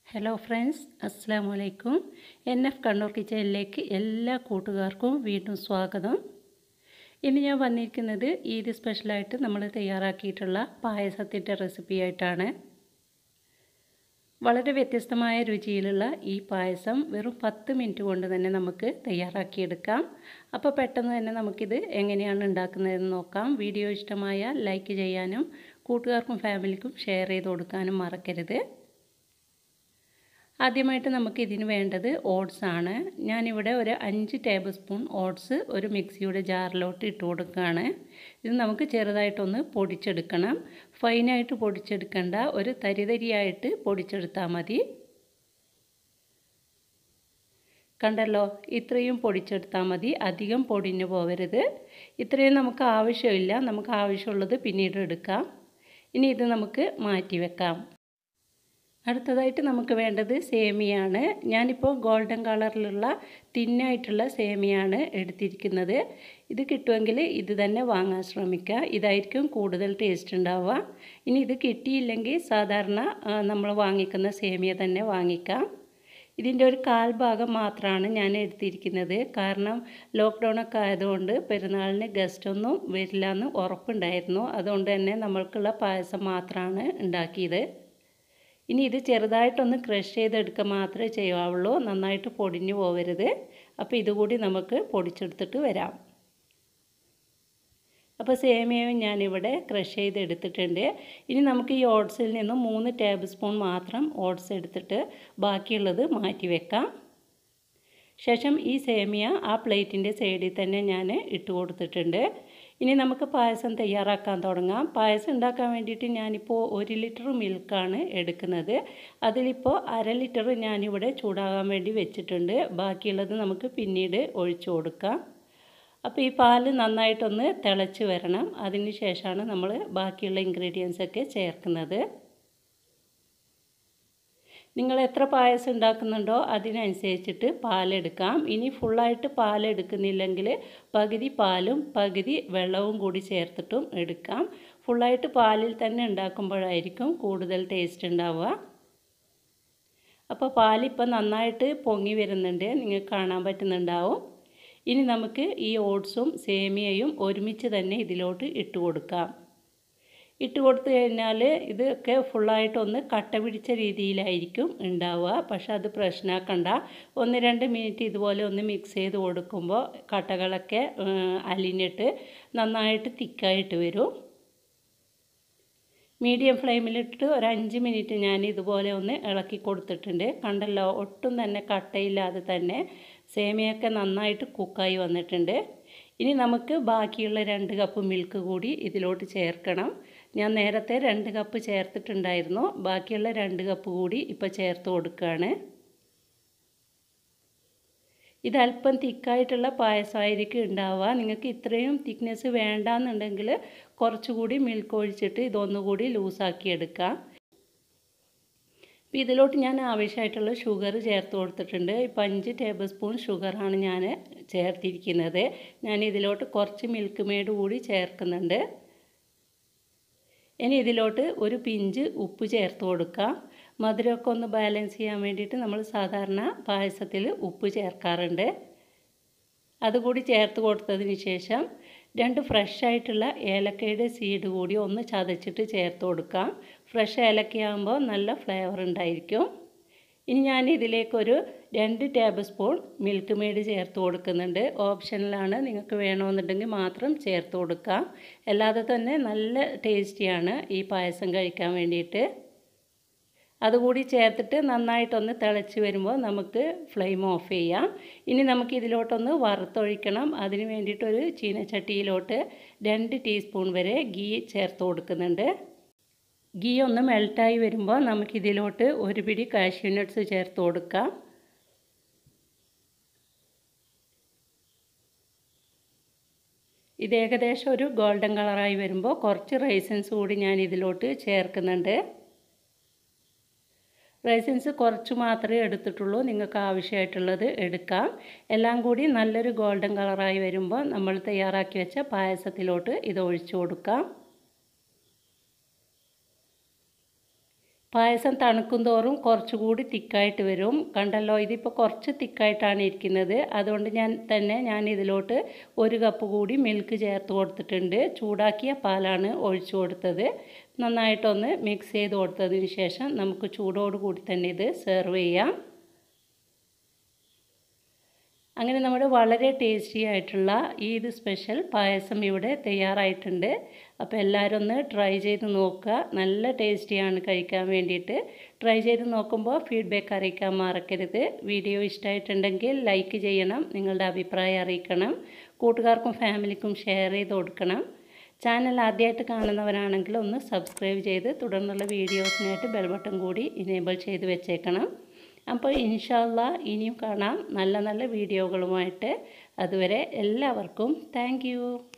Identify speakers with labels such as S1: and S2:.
S1: hello friends അസ്സാം വലൈക്കും N F Kannur കിച്ചണിലേക്ക് എല്ലാ കൂട്ടുകാർക്കും വീണ്ടും സ്വാഗതം ഇന്ന് ഞാൻ വന്നിരിക്കുന്നത് ഈദ് സ്പെഷ്യലായിട്ട് നമ്മൾ തയ്യാറാക്കിയിട്ടുള്ള പായസത്തിൻ്റെ റെസിപ്പി ആയിട്ടാണ് വളരെ വ്യത്യസ്തമായ രുചിയിലുള്ള ഈ പായസം വെറും പത്ത് മിനിറ്റ് കൊണ്ട് തന്നെ നമുക്ക് തയ്യാറാക്കിയെടുക്കാം അപ്പോൾ പെട്ടെന്ന് തന്നെ നമുക്കിത് എങ്ങനെയാണ് ഉണ്ടാക്കുന്നതെന്ന് നോക്കാം വീഡിയോ ഇഷ്ടമായ ലൈക്ക് ചെയ്യാനും കൂട്ടുകാർക്കും ഫാമിലിക്കും ഷെയർ ചെയ്ത് കൊടുക്കാനും മറക്കരുത് ആദ്യമായിട്ട് നമുക്ക് ഇതിന് വേണ്ടത് ഓട്സ് ആണ് ഞാനിവിടെ ഒരു അഞ്ച് ടേബിൾ സ്പൂൺ ഓട്സ് ഒരു മിക്സിയുടെ ജാറിലോട്ട് ഇട്ട് കൊടുക്കുകയാണ് ഇത് നമുക്ക് ചെറുതായിട്ടൊന്ന് പൊടിച്ചെടുക്കണം ഫൈനായിട്ട് പൊടിച്ചെടുക്കേണ്ട ഒരു തരിതരിയായിട്ട് പൊടിച്ചെടുത്താൽ മതി കണ്ടല്ലോ ഇത്രയും പൊടിച്ചെടുത്താൽ മതി അധികം പൊടിഞ്ഞു പോകരുത് ഇത്രയും നമുക്ക് ആവശ്യമില്ല നമുക്ക് ആവശ്യമുള്ളത് പിന്നീട് എടുക്കാം ഇനി ഇത് നമുക്ക് മാറ്റി വെക്കാം അടുത്തതായിട്ട് നമുക്ക് വേണ്ടത് സേമിയാണ് ഞാനിപ്പോൾ ഗോൾഡൻ കളറിലുള്ള തിന്നായിട്ടുള്ള സേമിയാണ് എടുത്തിരിക്കുന്നത് ഇത് കിട്ടുമെങ്കിൽ ഇത് തന്നെ വാങ്ങാൻ ശ്രമിക്കുക ഇതായിരിക്കും കൂടുതൽ ടേസ്റ്റ് ഉണ്ടാവുക ഇനി ഇത് കിട്ടിയില്ലെങ്കിൽ സാധാരണ നമ്മൾ വാങ്ങിക്കുന്ന സേമിയ തന്നെ വാങ്ങിക്കാം ഇതിൻ്റെ ഒരു കാൽ ഭാഗം മാത്രമാണ് ഞാൻ എടുത്തിരിക്കുന്നത് കാരണം ലോക്ക്ഡൗൺ ഒക്കെ ആയതുകൊണ്ട് പെരുന്നാളിന് ഗസ്റ്റൊന്നും വരില്ല എന്ന് ഉറപ്പുണ്ടായിരുന്നു അതുകൊണ്ട് തന്നെ നമ്മൾക്കുള്ള പായസം മാത്രമാണ് ഉണ്ടാക്കിയത് ഇനി ഇത് ചെറുതായിട്ടൊന്ന് ക്രഷ് ചെയ്തെടുക്കുക മാത്രമേ ചെയ്യാവുള്ളൂ നന്നായിട്ട് പൊടിഞ്ഞു പോകരുത് അപ്പോൾ ഇതുകൂടി നമുക്ക് പൊടിച്ചെടുത്തിട്ട് വരാം അപ്പോൾ സേമിയയും ഞാനിവിടെ ക്രഷ് ചെയ്തെടുത്തിട്ടുണ്ട് ഇനി നമുക്ക് ഈ ഓട്സിൽ നിന്ന് മൂന്ന് ടേബിൾ സ്പൂൺ മാത്രം ഓട്സ് എടുത്തിട്ട് ബാക്കിയുള്ളത് മാറ്റി വെക്കാം ശേഷം ഈ സേമിയ ആ പ്ലേറ്റിൻ്റെ സൈഡിൽ തന്നെ ഞാൻ ഇട്ട് കൊടുത്തിട്ടുണ്ട് ഇനി നമുക്ക് പായസം തയ്യാറാക്കാൻ തുടങ്ങാം പായസം ഉണ്ടാക്കാൻ വേണ്ടിയിട്ട് ഞാനിപ്പോൾ ഒരു ലിറ്റർ മിൽക്കാണ് എടുക്കുന്നത് അതിലിപ്പോൾ അര ലിറ്റർ ഞാനിവിടെ ചൂടാകാൻ വേണ്ടി വെച്ചിട്ടുണ്ട് ബാക്കിയുള്ളത് നമുക്ക് പിന്നീട് ഒഴിച്ചു കൊടുക്കാം അപ്പോൾ ഈ പാല് നന്നായിട്ടൊന്ന് തിളച്ച് വരണം അതിന് ശേഷമാണ് നമ്മൾ ബാക്കിയുള്ള ഇൻഗ്രീഡിയൻസ് ഒക്കെ ചേർക്കുന്നത് നിങ്ങൾ എത്ര പായസം ഉണ്ടാക്കുന്നുണ്ടോ അതിനനുസരിച്ചിട്ട് പാലെടുക്കാം ഇനി ഫുള്ളായിട്ട് പാലെടുക്കുന്നില്ലെങ്കിൽ പകുതി പാലും പകുതി വെള്ളവും കൂടി ചേർത്തിട്ടും എടുക്കാം ഫുള്ളായിട്ട് പാലിൽ തന്നെ ഉണ്ടാക്കുമ്പോഴായിരിക്കും കൂടുതൽ ടേസ്റ്റ് ഉണ്ടാവുക അപ്പോൾ പാലിപ്പോൾ നന്നായിട്ട് പൊങ്ങി വരുന്നുണ്ട് നിങ്ങൾക്ക് കാണാൻ പറ്റുന്നുണ്ടാവും ഇനി നമുക്ക് ഈ ഓട്സും സേമിയയും ഒരുമിച്ച് തന്നെ ഇതിലോട്ട് ഇട്ട് കൊടുക്കാം ഇട്ട് കൊടുത്തു കഴിഞ്ഞാൽ ഇതൊക്കെ ഫുള്ളായിട്ടൊന്ന് കട്ട പിടിച്ച രീതിയിലായിരിക്കും ഉണ്ടാവുക പക്ഷെ അത് പ്രശ്നമാക്കണ്ട ഒന്ന് രണ്ട് മിനിറ്റ് ഇതുപോലെ ഒന്ന് മിക്സ് ചെയ്ത് കൊടുക്കുമ്പോൾ കട്ടകളൊക്കെ അലിഞ്ഞിട്ട് നന്നായിട്ട് തിക്കായിട്ട് വരും മീഡിയം ഫ്ലെയിമിലിട്ട് ഒരു അഞ്ച് മിനിറ്റ് ഞാൻ ഇതുപോലെ ഒന്ന് ഇളക്കി കൊടുത്തിട്ടുണ്ട് കണ്ടല്ലോ ഒട്ടും തന്നെ കട്ടയില്ലാതെ തന്നെ സേമിയൊക്കെ നന്നായിട്ട് കുക്കായി വന്നിട്ടുണ്ട് ഇനി നമുക്ക് ബാക്കിയുള്ള രണ്ട് കപ്പ് മിൽക്ക് കൂടി ഇതിലോട്ട് ചേർക്കണം ഞാൻ നേരത്തെ രണ്ട് കപ്പ് ചേർത്തിട്ടുണ്ടായിരുന്നു ബാക്കിയുള്ള രണ്ട് കപ്പ് കൂടി ഇപ്പോൾ ചേർത്ത് കൊടുക്കുകയാണ് ഇതല്പം തിക്കായിട്ടുള്ള പായസമായിരിക്കും ഉണ്ടാവുക നിങ്ങൾക്ക് ഇത്രയും തിക്നെസ് വേണ്ടാന്നുണ്ടെങ്കിൽ കുറച്ചുകൂടി മിൽക്ക് ഒഴിച്ചിട്ട് ഇതൊന്നുകൂടി ലൂസാക്കി എടുക്കാം അപ്പോൾ ഇതിലോട്ട് ഞാൻ ആവശ്യമായിട്ടുള്ള ഷുഗർ ചേർത്ത് കൊടുത്തിട്ടുണ്ട് ഇപ്പോൾ അഞ്ച് ടേബിൾ സ്പൂൺ ഷുഗറാണ് ഞാൻ ചേർത്തിരിക്കുന്നത് ഞാൻ ഇതിലോട്ട് കുറച്ച് മിൽക്ക് മെയ്ഡ് കൂടി ചേർക്കുന്നുണ്ട് ഇനി ഇതിലോട്ട് ഒരു പിഞ്ച് ഉപ്പ് ചേർത്ത് കൊടുക്കാം മധുരമൊക്കെ ഒന്ന് ബാലൻസ് ചെയ്യാൻ വേണ്ടിയിട്ട് നമ്മൾ സാധാരണ പായസത്തിൽ ഉപ്പ് ചേർക്കാറുണ്ട് അതുകൂടി ചേർത്ത് കൊടുത്തതിന് ശേഷം രണ്ട് ഫ്രഷ് ആയിട്ടുള്ള ഏലക്കയുടെ സീഡ് കൂടി ഒന്ന് ചതച്ചിട്ട് ചേർത്ത് കൊടുക്കാം ഫ്രഷ് ഏലക്കയാകുമ്പോൾ നല്ല ഫ്ലേവർ ഉണ്ടായിരിക്കും ഇനി ഞാൻ ഇതിലേക്കൊരു രണ്ട് ടേബിൾ സ്പൂൺ മിൽക്ക് മെയ്ഡ് ചേർത്ത് കൊടുക്കുന്നുണ്ട് ഓപ്ഷനിലാണ് നിങ്ങൾക്ക് വേണമെന്നുണ്ടെങ്കിൽ മാത്രം ചേർത്ത് കൊടുക്കാം അല്ലാതെ തന്നെ നല്ല ടേസ്റ്റിയാണ് ഈ പായസം കഴിക്കാൻ വേണ്ടിയിട്ട് അതുകൂടി ചേർത്തിട്ട് നന്നായിട്ടൊന്ന് തിളച്ച് വരുമ്പോൾ നമുക്ക് ഫ്ലെയിം ഓഫ് ചെയ്യാം ഇനി നമുക്ക് ഇതിലോട്ടൊന്ന് വറുത്തൊഴിക്കണം അതിന് വേണ്ടിയിട്ടൊരു ചീനച്ചട്ടിയിലോട്ട് രണ്ട് ടീസ്പൂൺ വരെ ഗീ ചേർത്ത് കൊടുക്കുന്നുണ്ട് ഗീ ഒന്ന് മെൽട്ടായി വരുമ്പോൾ നമുക്കിതിലോട്ട് ഒരു പിടി കാഷ്യൂ നട്ട്സ് ചേർത്ത് കൊടുക്കാം ഇത് ഏകദേശം ഒരു ഗോൾഡൻ കളറായി വരുമ്പോൾ കുറച്ച് റൈസൻസ് കൂടി ഞാൻ ഇതിലോട്ട് ചേർക്കുന്നുണ്ട് റൈസിൻസ് കുറച്ച് മാത്രമേ എടുത്തിട്ടുള്ളൂ നിങ്ങൾക്ക് ആവശ്യമായിട്ടുള്ളത് എടുക്കാം എല്ലാം കൂടി നല്ലൊരു ഗോൾഡൻ കളറായി വരുമ്പോൾ നമ്മൾ തയ്യാറാക്കി വെച്ച പായസത്തിലോട്ട് ഇത് ഒഴിച്ചു കൊടുക്കാം പായസം തണുക്കും തോറും കുറച്ചുകൂടി തിക്കായിട്ട് വരും കണ്ടല്ലോ ഇതിപ്പോൾ കുറച്ച് തിക്കായിട്ടാണ് ഇരിക്കുന്നത് അതുകൊണ്ട് ഞാൻ തന്നെ ഞാൻ ഇതിലോട്ട് ഒരു കപ്പ് കൂടി മിൽക്ക് ചേർത്ത് കൊടുത്തിട്ടുണ്ട് ചൂടാക്കിയ പാലാണ് ഒഴിച്ചു കൊടുത്തത് നന്നായിട്ടൊന്ന് മിക്സ് ചെയ്ത് കൊടുത്തതിന് ശേഷം നമുക്ക് ചൂടോടുകൂടി തന്നെ ഇത് സെർവ് ചെയ്യാം അങ്ങനെ നമ്മുടെ വളരെ ടേസ്റ്റി ആയിട്ടുള്ള ഈദ് സ്പെഷ്യൽ പായസം ഇവിടെ തയ്യാറായിട്ടുണ്ട് അപ്പോൾ എല്ലാവരും ഒന്ന് ട്രൈ ചെയ്ത് നോക്കുക നല്ല ടേസ്റ്റിയാണ് കഴിക്കാൻ വേണ്ടിയിട്ട് ട്രൈ ചെയ്ത് നോക്കുമ്പോൾ ഫീഡ്ബാക്ക് അറിയിക്കാൻ മറക്കരുത് വീഡിയോ ഇഷ്ടമായിട്ടുണ്ടെങ്കിൽ ലൈക്ക് ചെയ്യണം നിങ്ങളുടെ അഭിപ്രായം അറിയിക്കണം കൂട്ടുകാർക്കും ഫാമിലിക്കും ഷെയർ ചെയ്ത് കൊടുക്കണം ചാനൽ ആദ്യമായിട്ട് കാണുന്നവരാണെങ്കിൽ ഒന്ന് സബ്സ്ക്രൈബ് ചെയ്ത് തുടർന്നുള്ള വീഡിയോസിനായിട്ട് ബെൽ ബട്ടൺ കൂടി ഇനേബിൾ ചെയ്ത് വെച്ചേക്കണം അപ്പോൾ ഇൻഷാല്ല ഇനിയും കാണാം നല്ല നല്ല വീഡിയോകളുമായിട്ട് അതുവരെ എല്ലാവർക്കും താങ്ക്